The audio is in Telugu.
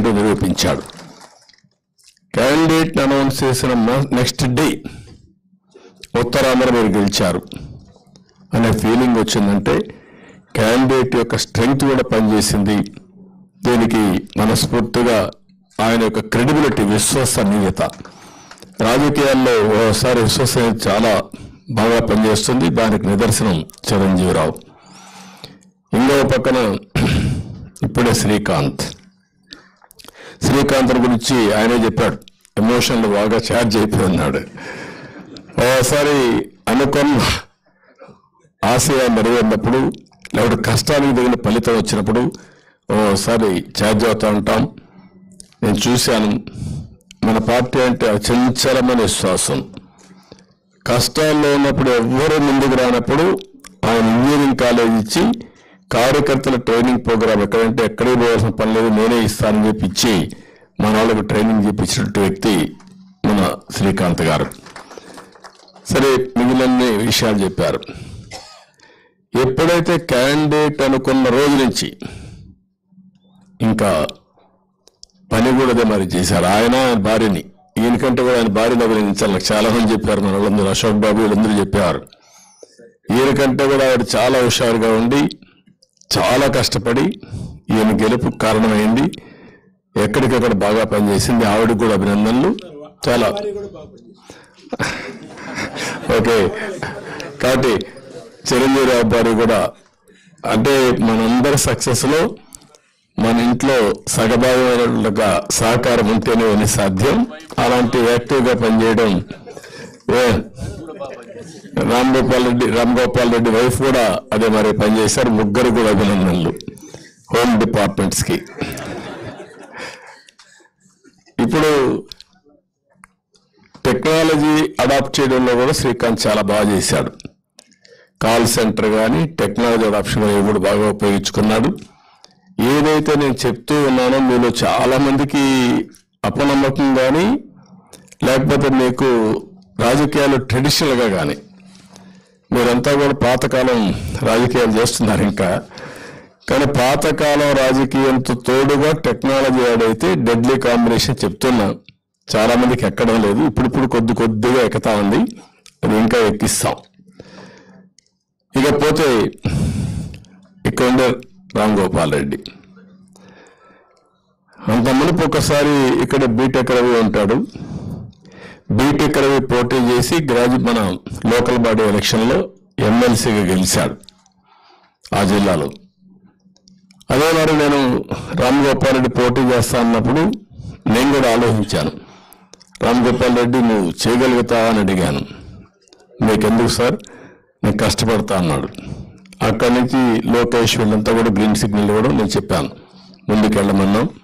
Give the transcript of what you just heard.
అంటూ నిరూపించాడు క్యాండిడేట్ అనౌన్స్ చేసిన నెక్స్ట్ డే ఉత్తరాంధ్ర మీరు గెలిచారు అనే ఫీలింగ్ వచ్చిందంటే క్యాండిడేట్ యొక్క స్ట్రెంగ్త్ కూడా పనిచేసింది దీనికి మనస్ఫూర్తిగా ఆయన యొక్క క్రెడిబిలిటీ విశ్వసనీయత రాజకీయాల్లో ఓసారి విశ్వసనీయత చాలా బాగా పనిచేస్తుంది దానికి నిదర్శనం చిరంజీవిరావు ఇంకో పక్కన ఇప్పుడే శ్రీకాంత్ శ్రీకాంత్ గురించి ఆయనే చెప్పాడు ఎమోషన్లు బాగా ఛార్జ్ అయిపోయి ఉన్నాడు ఓసారి అనుకున్న ఆశయం నెరవేరినప్పుడు లేకపోతే కష్టానికి తగిన ఫలితం వచ్చినప్పుడు ఓసారి ఛార్జ్ అవుతూ ఉంటాం నేను చూశాను మన పార్టీ అంటే అచంచలమైన విశ్వాసం కష్టాల్లో ఉన్నప్పుడు ఎవ్వరూ ముందుకు రానప్పుడు ఆయన ఇంజనీరింగ్ కాలేజ్ ఇచ్చి కార్యకర్తల ట్రైనింగ్ ప్రోగ్రామ్ ఎక్కడంటే ఎక్కడికి పోవాల్సిన పని లేదు నేనే ఇస్తానని చెప్పి ఇచ్చి మన వాళ్ళకి ట్రైనింగ్ చేపించినట్టు వ్యక్తి మన శ్రీకాంత్ గారు సరే మిగిలిన విషయాలు చెప్పారు ఎప్పుడైతే క్యాండిడేట్ అనుకున్న రోజు నుంచి ఇంకా పని కూడా అదే మరి చేశారు ఆయన ఆయన భార్యని ఈయనకంటే కూడా ఆయన భార్యను అభినందించాలి నాకు చాలా మంది చెప్పారు మన వాళ్ళందరూ అశోక్ బాబు వీళ్ళందరూ చెప్పారు ఈయనకంటే కూడా ఆవిడ చాలా హుషారుగా ఉండి చాలా కష్టపడి ఈయన గెలుపు కారణమైంది ఎక్కడికక్కడ బాగా పనిచేసింది ఆవిడకి కూడా అభినందనలు చాలా ఓకే కాబట్టి చిరంజీవి అబ్బాయి కూడా అంటే మనందరి సక్సెస్ లో మన ఇంట్లో సగభాగమైనట్లుగా సహకారం ఉంటేనే అని సాధ్యం అలాంటి యాక్టివ్ గా పనిచేయడం ఏ, రామ్ గోపాల్ రెడ్డి రామ్ గోపాల్ రెడ్డి వైఫ్ కూడా అదే మరి పనిచేశారు ముగ్గురు కూడా అభినందనలు హోమ్ డిపార్ట్మెంట్స్ కి ఇప్పుడు టెక్నాలజీ అడాప్ట్ చేయడంలో కూడా శ్రీకాంత్ చాలా బాగా చేశాడు కాల్ సెంటర్ కానీ టెక్నాలజీ అడాప్షన్ అనేవి కూడా బాగా ఉపయోగించుకున్నాడు ఏదైతే నేను చెప్తూ ఉన్నానో మీలో చాలా మందికి అపనమ్మకం కానీ లేకపోతే మీకు రాజకీయాలు ట్రెడిషనల్ గా కానీ మీరంతా కూడా పాతకాలం రాజకీయాలు చేస్తున్నారు ఇంకా కానీ పాతకాలం రాజకీయంతో తోడుగా టెక్నాలజీ ఆడైతే డెడ్లీ కాంబినేషన్ చెప్తున్నా చాలా మందికి ఎక్కడం లేదు ఇప్పుడిప్పుడు కొద్ది కొద్దిగా ఎక్కుతా ఉంది అది ఇంకా ఎక్కిస్తాం ఇకపోతే ఇక్కడ ఉండే రామ్ గోపాల్ రెడ్డి అంత మునుపు ఒకసారి ఇక్కడ బీటెక్ రవి ఉంటాడు బీటెక్ రవి పోటీ చేసి గ్రాడ్యు మన లోకల్ బాడీ ఎలక్షన్లో ఎమ్మెల్సీగా గెలిచాడు ఆ జిల్లాలో అదే మరి నేను రామ్ గోపాల్ రెడ్డి పోటీ చేస్తా అన్నప్పుడు నేను కూడా ఆలోచించాను రామ్ గోపాల్ రెడ్డి నువ్వు చేయగలుగుతావా అని అడిగాను మీకెందుకు సార్ నేను కష్టపడతా అన్నాడు అక్కడి నుంచి లోకేష్ వీళ్ళంతా కూడా గ్రీన్ సిగ్నల్ ఇవ్వడం నేను చెప్పాను ముందుకెళ్ళమన్నాం